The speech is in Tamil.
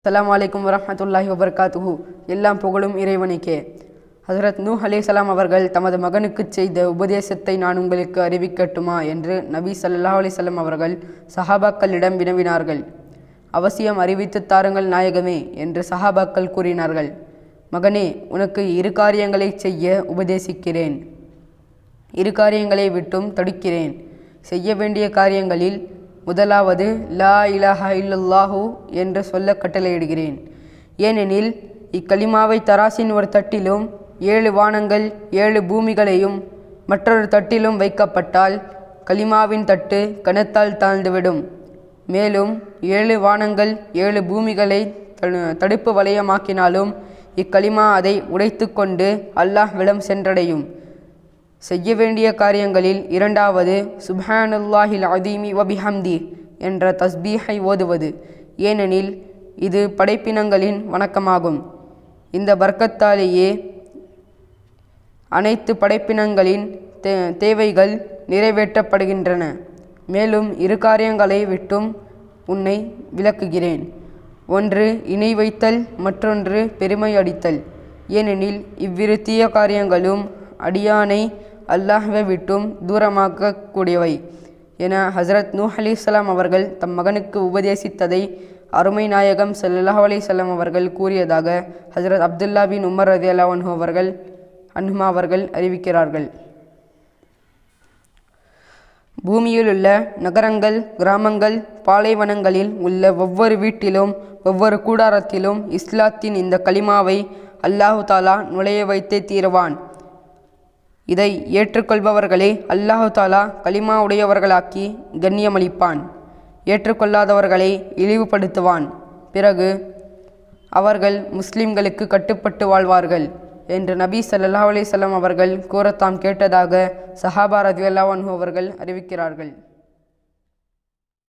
அஸ்ஸலாமு அலைக்கும் வரஹ்மத்துல்லாஹி வபரகாத்துஹு எல்லாம் புகழும் இறைவனுக்கே ஹசரத் நூ அலைஹிஸ்ஸலாம் அவர்கள் தமது மகனுக்குச் செய்த உபதேசத்தை நான் உங்களுக்கு அறிவிக்கட்டுமா என்று நபி ஸல்லல்லாஹு அலைஹி வஸல்லம் அவர்கள் சஹாபாக்களிடம் வினவினார்கள் அவசியம் அறிவித்துத் தாருங்கள் நாயகமே என்று சஹாபாக்கள் கூறினார்கள் மகனே உனக்கு இரு காரியங்களை செய்ய உபதேசிக்கிறேன் இரு காரியங்களை விட்டும் தடுக்கிறேன் செய்ய வேண்டிய காரியங்களில் முதலாவது லா இலாஹா இல்லல்லாஹு என்று சொல்ல கட்டளையிடுகிறேன் ஏனெனில் இக்கலிமாவை தராசின் ஒரு தட்டிலும் ஏழு வானங்கள் ஏழு பூமிகளையும் மற்றொரு தட்டிலும் வைக்கப்பட்டால் கலிமாவின் தட்டு கனத்தால் தாழ்ந்துவிடும் மேலும் ஏழு வானங்கள் ஏழு பூமிகளை தடு- தடுப்பு வளையமாக்கினாலும் இக்கலிமா அதை உடைத்து கொண்டு அல்லாஹ்விடம் சென்றடையும் செய்ய வேண்டிய காரியங்களில் இரண்டாவது சுப்ஹானல்லாஹில் அதீமி வபிஹம்தி என்ற தஸ்பீஹை ஓதுவது ஏனெனில் இது படைப்பினங்களின் வணக்கமாகும் இந்த பர்க்கத்தாலேயே அனைத்து படைப்பினங்களின் தே தேவைகள் நிறைவேற்றப்படுகின்றன மேலும் இரு காரியங்களை விட்டும் உன்னை விளக்குகிறேன் ஒன்று இணை வைத்தல் மற்றொன்று பெருமை அடித்தல் ஏனெனில் இவ்விரு தீய காரியங்களும் அடியானை அல்லாஹ்வை விட்டும் தூரமாக்கக்கூடியவை என ஹசரத் நூஹ் அலிஸ்லாம் அவர்கள் தம் மகனுக்கு உபதேசித்ததை அருமை நாயகம் ஸல்லல்லாஹு அலைஹி வஸல்லம் அவர்கள் கூறியதாக ஹசரத் அப்துல்லா பின் உமர் ரதியல்லா அன்ஹு அவர்கள் அன்ஹுமா அவர்கள் அறிவிக்கிறார்கள் பூமியிலுள்ள நகரங்கள் கிராமங்கள் பாலைவனங்களில் உள்ள ஒவ்வொரு வீட்டிலும் ஒவ்வொரு கூடாரத்திலும் இஸ்லாத்தின் இந்த கலிமாவை அல்லாஹு தாலா நுழைய வைத்தே தீருவான் இதை ஏற்றுக்கொள்பவர்களே அல்லாஹு தாலா கலிமா உடையவர்களாக்கி கண்ணியமளிப்பான் ஏற்றுக்கொள்ளாதவர்களை இழிவுபடுத்துவான் பிறகு அவர்கள் முஸ்லிம்களுக்கு கட்டுப்பட்டு வாழ்வார்கள் என்று நபி ஸல்லல்லாஹு அலைஹி வஸல்லம் அவர்கள் கூறத்தாம் கேட்டதாக சஹாபா ரதியல்லாஹு அன்ஹு அவர்கள் அறிவிக்கிறார்கள்